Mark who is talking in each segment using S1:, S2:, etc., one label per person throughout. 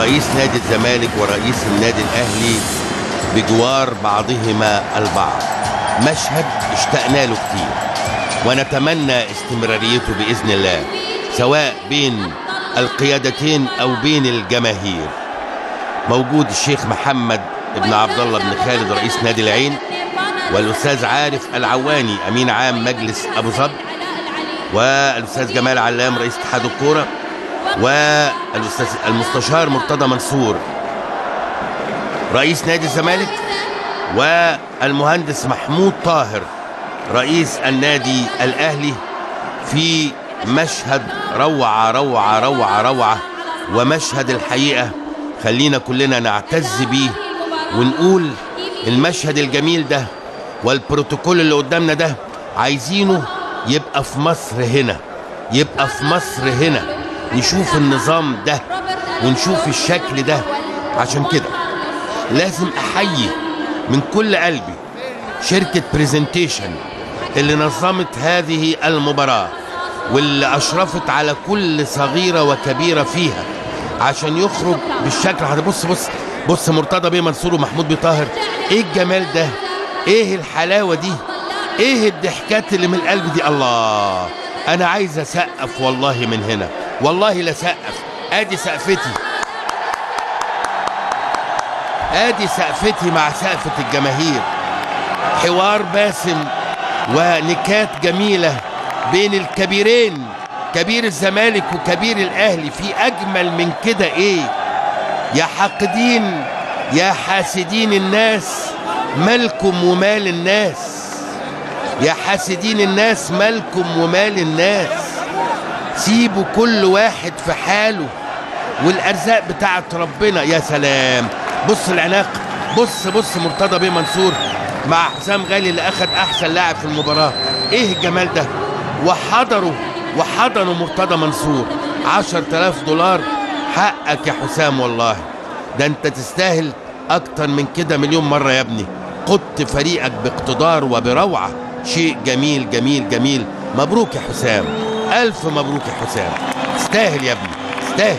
S1: رئيس نادي الزمالك ورئيس النادي الاهلي بجوار بعضهما البعض مشهد اشتقنا له كتير ونتمنى استمراريته باذن الله سواء بين القيادتين او بين الجماهير موجود الشيخ محمد ابن عبد الله بن خالد رئيس نادي العين والاستاذ عارف العواني امين عام مجلس ابو ظبي والاستاذ جمال علام رئيس اتحاد الكوره والاستاذ المستشار مرتضى منصور رئيس نادي الزمالك والمهندس محمود طاهر رئيس النادي الاهلي في مشهد روعه روعه روعه روعه ومشهد الحقيقه خلينا كلنا نعتز بيه ونقول المشهد الجميل ده والبروتوكول اللي قدامنا ده عايزينه يبقى في مصر هنا يبقى في مصر هنا نشوف النظام ده ونشوف الشكل ده عشان كده لازم احيي من كل قلبي شركة بريزنتيشن اللي نظمت هذه المباراة واللي اشرفت على كل صغيرة وكبيرة فيها عشان يخرج بالشكل هتبص بص بص مرتضى بيه منصور ومحمود بيه طاهر ايه الجمال ده ايه الحلاوة دي ايه الضحكات اللي من القلب دي الله انا عايز اسقف والله من هنا والله لا سقف ادي سقفتي ادي سقفتي مع سقفة الجماهير حوار باسم ونكات جميلة بين الكبيرين كبير الزمالك وكبير الاهلي في اجمل من كده ايه يا حاقدين يا حاسدين الناس مالكم ومال الناس يا حاسدين الناس مالكم ومال الناس سيبوا كل واحد في حاله والارزاق بتاعت ربنا يا سلام بص العناق بص بص مرتضى بيه منصور مع حسام غالي اللي اخد احسن لاعب في المباراه ايه الجمال ده وحضروا وحضنوا مرتضى منصور عشر تلاف دولار حقك يا حسام والله ده انت تستاهل اكتر من كده مليون مرة يا ابني قدت فريقك باقتدار وبروعة شيء جميل جميل جميل مبروك يا حسام الف مبروك يا حسام تستاهل يا ابني تستاهل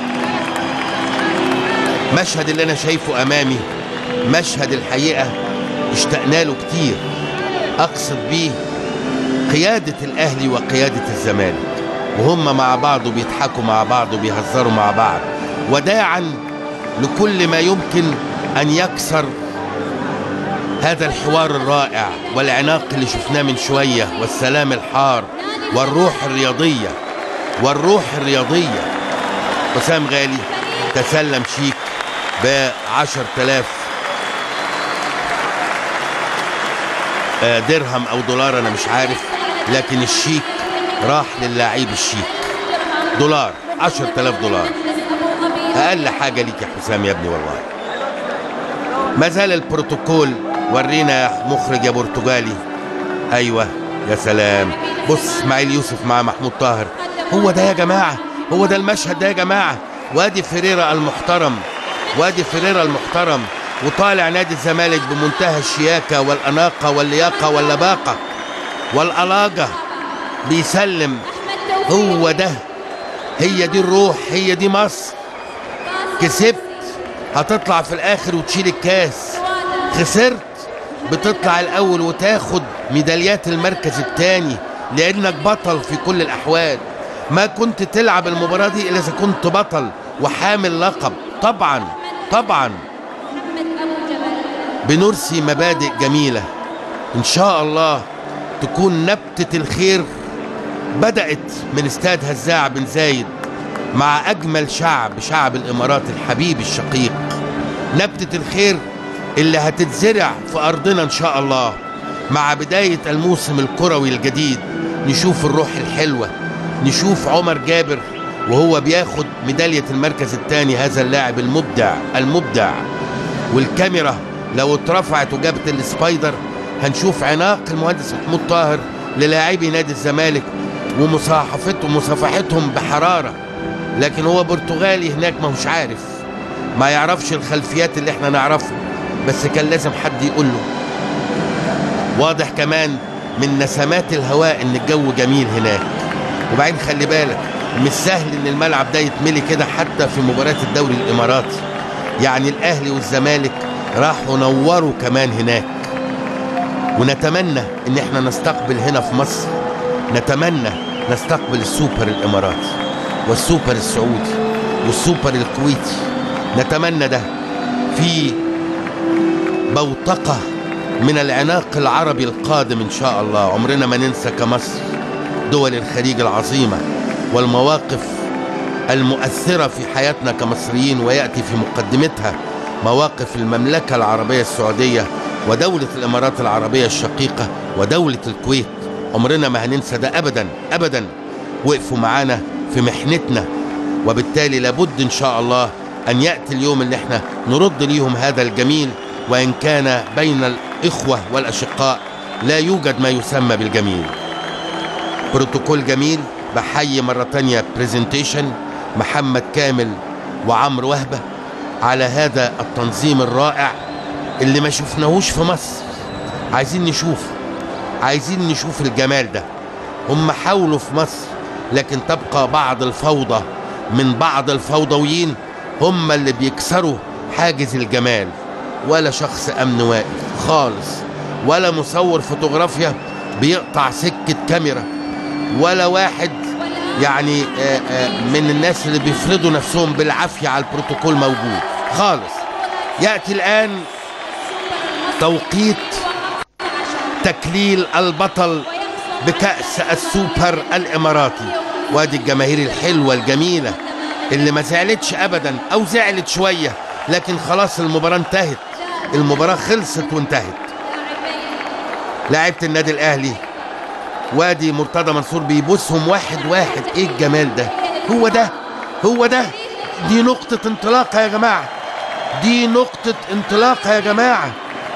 S1: مشهد اللي انا شايفه امامي مشهد الحقيقة اشتقنا له كتير اقصد بيه قيادة الاهلي وقيادة الزمالك وهم مع بعض وبيضحكوا مع بعض وبيهزروا مع بعض وداعا لكل ما يمكن ان يكسر هذا الحوار الرائع والعناق اللي شفناه من شوية والسلام الحار والروح الرياضية والروح الرياضية حسام غالي تسلم شيك بعشر تلاف درهم او دولار انا مش عارف لكن الشيك راح للاعيب الشيك دولار عشر تلاف دولار اقل حاجة ليك يا حسام يا ابني والله ما زال البروتوكول ورينا يا مخرج يا برتغالي ايوه يا سلام بص اسماعيل يوسف مع محمود طاهر هو ده يا جماعه هو ده المشهد ده يا جماعه وادي فيريرا المحترم وادي فيريرا المحترم وطالع نادي الزمالك بمنتهى الشياكه والاناقه واللياقه واللباقه والالاجه بيسلم هو ده هي دي الروح هي دي مصر كسبت هتطلع في الاخر وتشيل الكاس خسرت بتطلع الاول وتاخد ميداليات المركز الثاني لانك بطل في كل الاحوال ما كنت تلعب المباراة دي الا اذا كنت بطل وحامل لقب طبعا طبعا بنرسي مبادئ جميلة ان شاء الله تكون نبتة الخير بدأت من استاد هزاع بن زايد مع أجمل شعب شعب الإمارات الحبيب الشقيق نبتة الخير اللي هتتزرع في أرضنا إن شاء الله مع بداية الموسم الكروي الجديد نشوف الروح الحلوة نشوف عمر جابر وهو بياخد ميدالية المركز الثاني هذا اللاعب المبدع المبدع والكاميرا لو اترفعت وجابت السبايدر هنشوف عناق المهندس محمود طاهر للاعبي نادي الزمالك ومصاحفتهم ومصافحتهم بحرارة لكن هو برتغالي هناك ما هوش عارف ما يعرفش الخلفيات اللي احنا نعرفها بس كان لازم حد يقول له واضح كمان من نسمات الهواء ان الجو جميل هناك وبعدين خلي بالك مش سهل ان الملعب ده يتملي كده حتى في مباريات الدوري الاماراتي يعني الاهلي والزمالك راحوا نوروا كمان هناك ونتمنى ان احنا نستقبل هنا في مصر نتمنى نستقبل السوبر الاماراتي والسوبر السعودي والسوبر الكويتي نتمنى ده في بوتقة من العناق العربي القادم إن شاء الله عمرنا ما ننسى كمصر دول الخليج العظيمة والمواقف المؤثرة في حياتنا كمصريين ويأتي في مقدمتها مواقف المملكة العربية السعودية ودولة الإمارات العربية الشقيقة ودولة الكويت عمرنا ما هننسى ده أبدا أبدا وقفوا معانا في محنتنا وبالتالي لابد إن شاء الله أن يأتي اليوم اللي احنا نرد ليهم هذا الجميل وإن كان بين الإخوة والأشقاء لا يوجد ما يسمى بالجميل بروتوكول جميل بحيي مرة تانية بريزنتيشن محمد كامل وعمرو وهبة على هذا التنظيم الرائع اللي ما شفناهوش في مصر عايزين نشوف عايزين نشوف الجمال ده هم حاولوا في مصر لكن تبقى بعض الفوضى من بعض الفوضويين هم اللي بيكسروا حاجز الجمال ولا شخص امن واقف خالص ولا مصور فوتوغرافيا بيقطع سكة كاميرا ولا واحد يعني آآ آآ من الناس اللي بيفرضوا نفسهم بالعافية على البروتوكول موجود خالص يأتي الآن توقيت تكليل البطل بكأس السوبر الإماراتي وادي الجماهير الحلوة الجميلة اللي ما زعلتش أبدا أو زعلت شوية لكن خلاص المباراة انتهت المباراة خلصت وانتهت لاعيبة النادي الأهلي وادي مرتضى منصور بيبوسهم واحد واحد ايه الجمال ده هو ده هو ده دي نقطة انطلاقة يا جماعة دي نقطة انطلاقة يا جماعة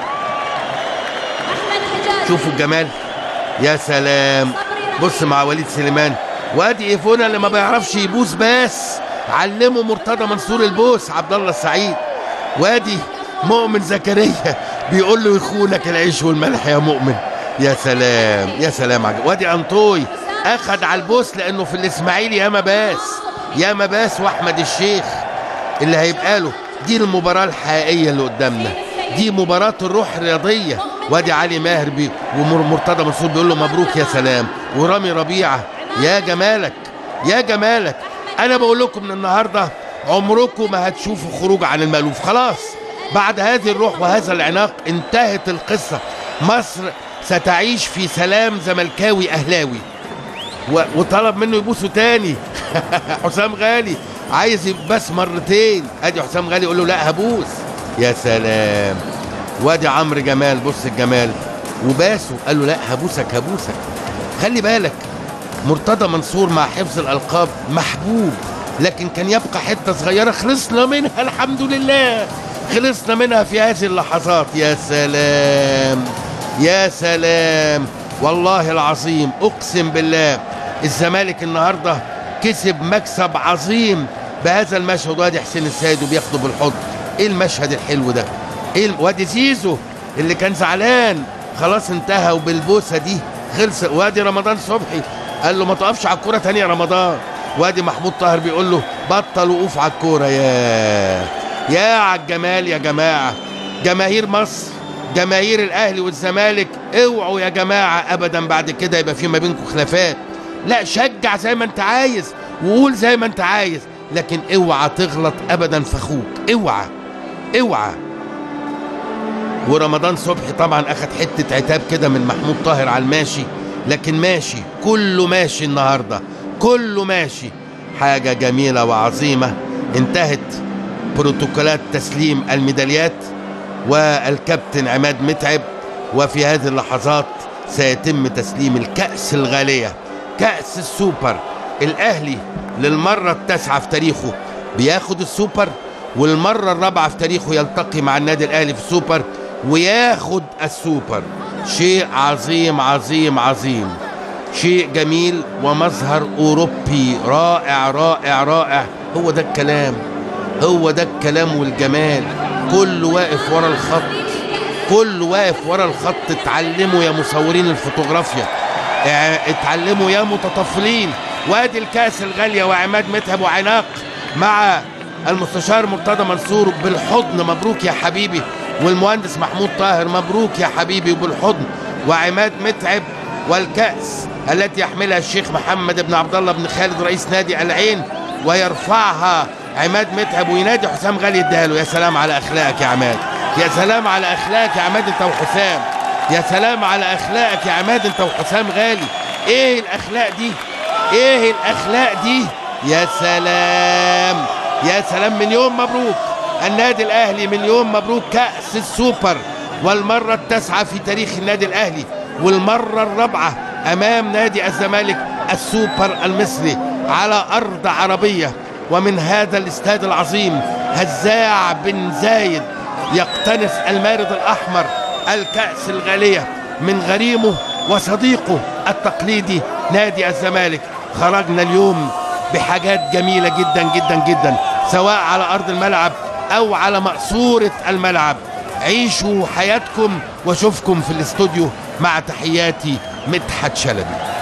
S1: شوفوا الجمال يا سلام بص مع وليد سليمان وادي ايفونا اللي ما بيعرفش يبوس بس علمه مرتضى منصور البوس عبد الله السعيد وادي مؤمن زكريا بيقول له يخونك العيش والملح يا مؤمن يا سلام يا سلام عجب وادي انطوي اخد على البوس لانه في الاسماعيلي ياما باس ياما باس واحمد الشيخ اللي هيبقى له دي المباراه الحقيقيه اللي قدامنا دي مباراه الروح الرياضيه وادي علي ماهر بي ومرتضى منصور بيقول له مبروك يا سلام ورامي ربيعه يا جمالك يا جمالك انا بقول لكم من النهارده عمركم ما هتشوفوا خروج عن المألوف خلاص بعد هذه الروح وهذا العناق انتهت القصه مصر ستعيش في سلام زملكاوي اهلاوي و... وطلب منه يبوسه تاني حسام غالي عايز يباس مرتين ادي حسام غالي يقول له لا هبوس يا سلام وادي عمرو جمال بص الجمال وباسه قال له لا هبوسك هبوسك خلي بالك مرتضى منصور مع حفظ الالقاب محبوب لكن كان يبقى حته صغيره خلصنا منها الحمد لله خلصنا منها في هذه اللحظات يا سلام يا سلام والله العظيم اقسم بالله الزمالك النهارده كسب مكسب عظيم بهذا المشهد وادي حسين السيد وبياخده بالحضن ايه المشهد الحلو ده ايه وادي زيزو اللي كان زعلان خلاص انتهى وبالبوسه دي خلص وادي رمضان صبحي قال له ما تقفش على الكوره تاني يا رمضان وادي محمود طاهر بيقول له بطل وقوف على الكوره يا يا على الجمال يا جماعه جماهير مصر جماهير الاهلي والزمالك اوعوا يا جماعه ابدا بعد كده يبقى في ما بينكم خلافات لا شجع زي ما انت عايز وقول زي ما انت عايز لكن اوعى تغلط ابدا في اخوك اوعى اوعى ورمضان صبحي طبعا اخد حته عتاب كده من محمود طاهر على الماشي لكن ماشي كله ماشي النهارده كله ماشي حاجه جميله وعظيمه انتهت بروتوكولات تسليم الميداليات والكابتن عماد متعب وفي هذه اللحظات سيتم تسليم الكأس الغالية كأس السوبر الأهلي للمرة التاسعة في تاريخه بياخد السوبر والمرة الرابعة في تاريخه يلتقي مع النادي الأهلي في السوبر وياخد السوبر شيء عظيم عظيم عظيم شيء جميل ومظهر أوروبي رائع رائع رائع هو ده الكلام هو ده الكلام والجمال كل واقف ورا الخط كل واقف ورا الخط اتعلموا يا مصورين الفوتوغرافيا اتعلموا يا متطفلين وادي الكاس الغاليه وعماد متعب وعناق مع المستشار مرتضى منصور بالحضن مبروك يا حبيبي والمهندس محمود طاهر مبروك يا حبيبي وبالحضن وعماد متعب والكأس التي يحملها الشيخ محمد بن عبد الله بن خالد رئيس نادي العين ويرفعها عماد متعب وينادي حسام غالي يديها له يا سلام على اخلاقك يا عماد يا سلام على اخلاقك يا عماد انت وحسام يا سلام على اخلاقك يا عماد انت وحسام غالي ايه الاخلاق دي ايه الاخلاق دي يا سلام يا سلام من يوم مبروك النادي الاهلي من يوم مبروك كاس السوبر والمره التاسعه في تاريخ النادي الاهلي والمره الرابعه امام نادي الزمالك السوبر المصري على ارض عربيه ومن هذا الاستاد العظيم هزاع بن زايد يقتنص المارد الاحمر الكاس الغاليه من غريمه وصديقه التقليدي نادي الزمالك خرجنا اليوم بحاجات جميله جدا جدا جدا سواء على ارض الملعب او على مقصوره الملعب عيشوا حياتكم واشوفكم في الاستوديو مع تحياتي مدحت شلبي